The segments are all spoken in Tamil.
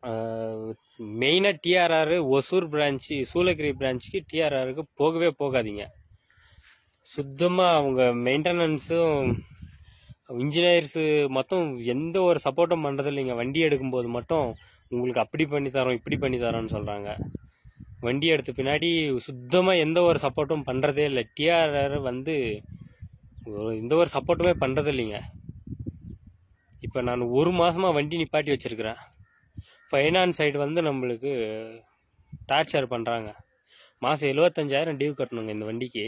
மெயினாக டிஆர்ஆர் ஒசூர் பிரான்ச்சு சூளகிரி பிரான்ச்சுக்கு டிஆர்ஆருக்கு போகவே போகாதீங்க சுத்தமாக அவங்க மெயின்டெனன்ஸும் இன்ஜினியர்ஸு மொத்தம் எந்த ஒரு சப்போர்ட்டும் பண்ணுறது இல்லைங்க வண்டி எடுக்கும்போது மட்டும் உங்களுக்கு அப்படி பண்ணி தரோம் இப்படி பண்ணி தரோம்னு சொல்கிறாங்க வண்டி எடுத்த பின்னாடி சுத்தமாக எந்த ஒரு சப்போர்ட்டும் பண்ணுறதே இல்லை டிஆர்ஆர் வந்து ஒரு- எந்த ஒரு சப்போர்ட்டுமே பண்ணுறது இல்லைங்க இப்போ நான் ஒரு மாதமாக வண்டி நிப்பாட்டி வச்சுருக்கிறேன் ஃபைனான்ஸ் சைடு வந்து நம்மளுக்கு டார்ச்சர் பண்ணுறாங்க மாதம் எழுபத்தஞ்சாயிரம் டியூ கட்டணுங்க இந்த வண்டிக்கு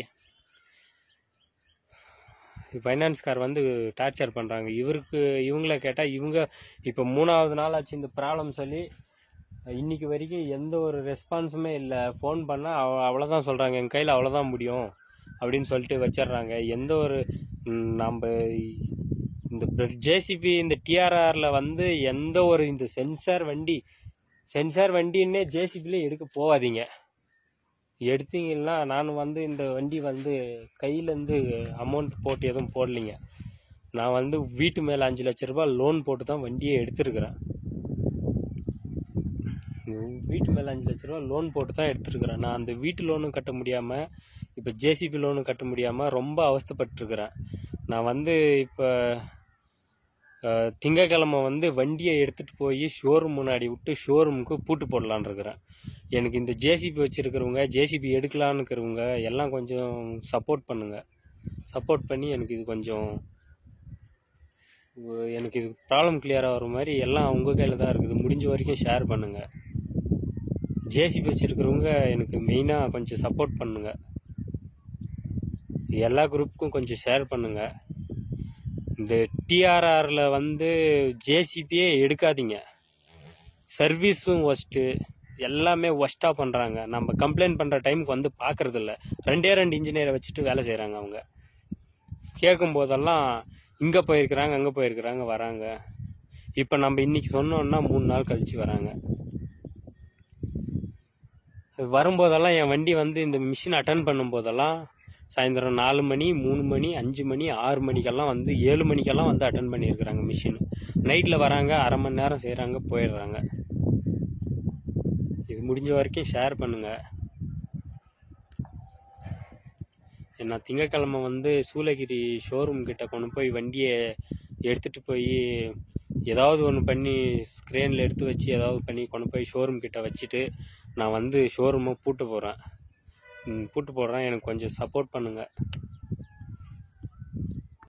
ஃபைனான்ஸ்கார் வந்து டார்ச்சர் பண்ணுறாங்க இவருக்கு இவங்கள கேட்டால் இவங்க இப்போ மூணாவது நாள் ஆச்சு இந்த ப்ராப்ளம் சொல்லி இன்னைக்கு வரைக்கும் எந்த ஒரு ரெஸ்பான்ஸுமே இல்லை ஃபோன் பண்ணால் அவ அவ்வளோதான் சொல்கிறாங்க என் கையில் அவ்வளோதான் முடியும் அப்படின்னு சொல்லிட்டு வச்சிடுறாங்க எந்த ஒரு ம், நம்ம இந்த ஜேசிபி இந்த டிஆர்ஆரில் வந்து எந்த ஒரு இந்த சென்சார் வண்டி சென்சார் வண்டின்னே ஜேசிபிலே எடுக்க போகாதீங்க எடுத்தீங்கன்னா நான் வந்து இந்த வண்டி வந்து கையிலேருந்து அமௌண்ட் போட்டு எதுவும் போடலைங்க நான் வந்து வீட்டு மேலே அஞ்சு லட்ச ரூபாய் லோன் போட்டு தான் வண்டியே எடுத்திருக்கிறேன் வீட்டு மேலே அஞ்சு லட்ச ரூபா லோன் போட்டு தான் எடுத்துருக்கிறேன் நான் அந்த வீட்டு லோனும் கட்ட முடியாமல் இப்போ ஜேசிபி லோனும் கட்ட முடியாமல் ரொம்ப அவஸ்தைப்பட்டிருக்கிறேன் நான் வந்து இப்போ அஹ், திங்கக்கிழமை வந்து வண்டியை எடுத்துகிட்டு போய் ஷோரூம் முன்னாடி விட்டு ஷோரூமுக்கு பூட்டு போடலான்னு இருக்கிறேன் எனக்கு இந்த ஜேசிபி வச்சுருக்கிறவங்க ஜேசிபி எடுக்கலான்னு இருக்கிறவங்க எல்லாம் கொஞ்சம் சப்போர்ட் பண்ணுங்க சப்போர்ட் பண்ணி எனக்கு இது கொஞ்சம் உ- எனக்கு இது ப்ராப்ளம் கிளியர் ஆகிற மாதிரி எல்லாம் உங்கள் கையில் தான் இருக்குது முடிஞ்ச வரைக்கும் ஷேர் பண்ணுங்கள் ஜேசிபி வச்சுருக்கிறவங்க எனக்கு மெயினாக கொஞ்சம் சப்போர்ட் பண்ணுங்க எல்லா குரூப்புக்கும் கொஞ்சம் ஷேர் பண்ணுங்க இந்த டிஆர்ஆரில் வந்து ஜேசிபியே எடுக்காதீங்க சர்வீஸும் ஒஸ்ட்டு எல்லாமே ஒஸ்ட்டாக பண்ணுறாங்க நம்ம கம்ப்ளைண்ட் பண்ணுற டைமுக்கு வந்து பார்க்கறது இல்ல ரெண்டே ரெண்டு இன்ஜினியரை வச்சுட்டு வேலை செய்கிறாங்க அவங்க கேட்கும் போதெல்லாம் இங்கே போயிருக்கிறாங்க அங்கே போயிருக்கிறாங்க வராங்க இப்போ நம்ம இன்னைக்கு சொன்னோம்னா மூணு நாள் கழிச்சு வராங்க வரும்போதெல்லாம் என் வண்டி வந்து இந்த மிஷின் அட்டன் பண்ணும்போதெல்லாம் சாயந்தரம் நாலு மணி மூணு மணி அஞ்சு மணி ஆறு மணிக்கெல்லாம் வந்து ஏழு மணிக்கெல்லாம் வந்து அட்டன் பண்ணியிருக்கிறாங்க மிஷின் நைட்டில் வராங்க அரை மணி நேரம் செய்கிறாங்க போயிடுறாங்க இது முடிஞ்ச வரைக்கும் ஷேர் பண்ணுங்க நான் திங்கக்கிழமை வந்து சூளகிரி ஷோரூம் கிட்ட கொண்டு போய் வண்டியை எடுத்துட்டு போய் ஏதாவது ஒன்று பண்ணி ஸ்க்ரேனில் எடுத்து வச்சு ஏதாவது பண்ணி கொண்டு போய் ஷோரூம் கிட்ட வச்சுட்டு நான் வந்து ஷோரூமை பூட்டு போகிறேன் பூட்டு போடுறேன் எனக்கு கொஞ்சம் சப்போர்ட் பண்ணுங்கள்